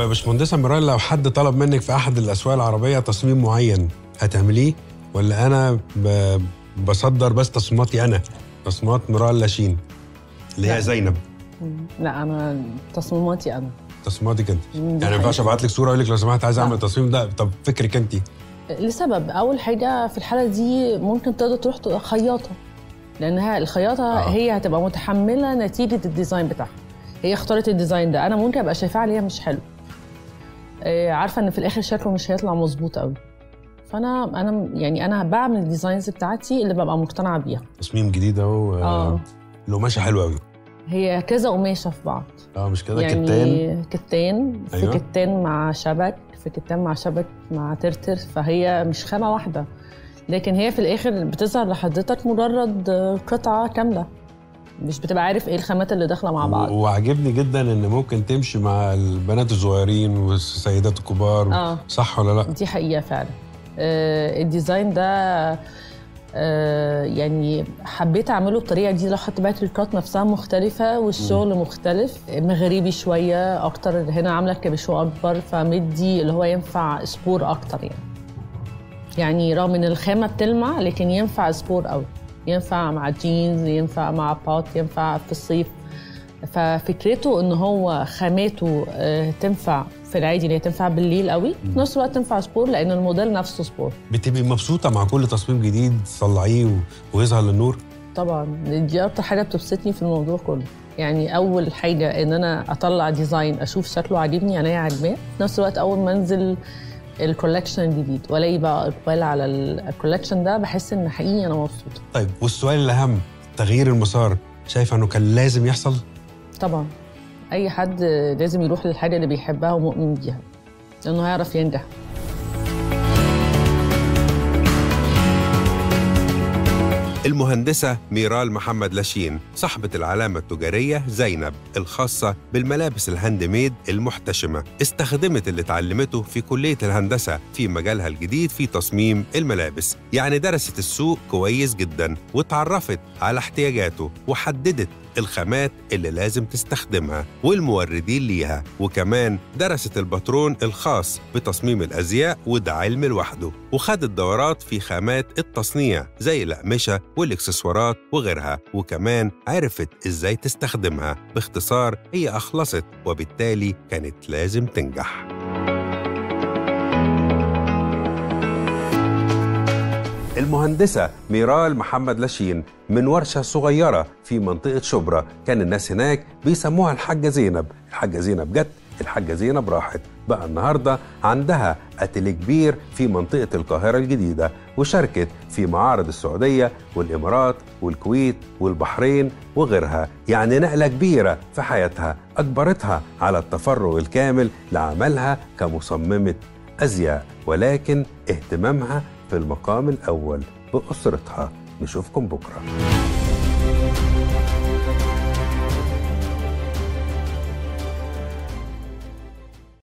يا باشمهندسه ميرال لو حد طلب منك في احد الاسواق العربيه تصميم معين هتعمليه ولا انا ب... بصدر بس تصميماتي انا تصميمات ميرال لاشين اللي هي لا. زينب لا انا تصميماتي انا تصميماتك انت دي يعني ما ينفعش حقيقة. ابعت لك صوره اقول لك لو سمحت عايز لا. اعمل التصميم ده طب فكرك انت لسبب اول حاجه في الحاله دي ممكن تقدر تروح تبقى خياطه لانها الخياطه آه. آه. هي هتبقى متحمله نتيجه الديزاين بتاعها هي اختارت الديزاين ده انا ممكن ابقى شايفاه عليها مش حلو آه، عارفه ان في الاخر شكله مش هيطلع مظبوط قوي فانا انا يعني انا بعمل الديزاينز بتاعتي اللي ببقى مقتنعه بيها تصميم جديد اهو اه القماشه حلوه قوي هي كذا قماشه في بعض اه مش كده يعني كتان كتان في أيوة. أيوة. كتان مع شبك في كتان مع شبك مع ترتر فهي مش خامة واحدة لكن هي في الآخر بتظهر لحضرتك مجرد قطعة كاملة مش بتبقى عارف ايه الخامات اللي داخلة مع بعض و- وعجبني جدا ان ممكن تمشي مع البنات الصغيرين والسيدات الكبار اه صح ولا لا دي حقيقة فعلا آه الديزاين ده آه يعني حبيت اعمله بطريقه دي لو خدت بالك الكات نفسها مختلفه والشغل مختلف مغربي شويه اكتر هنا عامله كابيشو اكبر فمدي اللي هو ينفع سبور اكتر يعني يعني رغم ان الخامه بتلمع لكن ينفع سبور قوي ينفع مع جينز ينفع مع بات ينفع في الصيف ففكرته ان هو خاماته آه، تنفع في العادي اللي هي تنفع بالليل قوي في نفس الوقت تنفع سبور لان الموديل نفسه سبور بتبقي مبسوطه مع كل تصميم جديد تطلعيه و- ويظهر للنور طبعا دي اكتر حاجه بتبسطني في الموضوع كله يعني اول حاجه ان انا اطلع ديزاين اشوف شكله عاجبني عينيا عاجباه في نفس الوقت اول ما انزل الكولكشن الجديد والاقي بقى اقبال على الكولكشن ده بحس ان حقيقي انا مبسوطه طيب والسؤال الاهم تغيير المسار شايفه انه كان لازم يحصل طبعا اي حد لازم يروح للحاجه اللي بيحبها ومؤمن بيها لانه هيعرف ينجح المهندسة ميرال محمد لاشين صاحبة العلامة التجارية زينب الخاصة بالملابس الهاند ميد المحتشمة استخدمت اللي اتعلمته في كلية الهندسة في مجالها الجديد في تصميم الملابس يعني درست السوق كويس جدا واتعرفت على احتياجاته وحددت الخامات اللي لازم تستخدمها والموردين ليها وكمان درست الباترون الخاص بتصميم الأزياء وده علم لوحده وخدت دورات في خامات التصنيع زي الأقمشة والإكسسوارات وغيرها وكمان عرفت إزاي تستخدمها باختصار هي أخلصت وبالتالي كانت لازم تنجح المهندسة ميرال محمد لاشين من ورشة صغيرة في منطقة شبرا كان الناس هناك بيسموها الحاجة زينب الحاجة زينب جت الحاجة زينب راحت بقى النهاردة عندها أتيليه كبير في منطقة القاهرة الجديدة وشاركت في معارض السعودية والإمارات والكويت والبحرين وغيرها يعني نقلة كبيرة في حياتها أجبرتها على التفرغ الكامل لعملها كمصممة أزياء ولكن اهتمامها في المقام الأول بأسرتها نشوفكم بكرة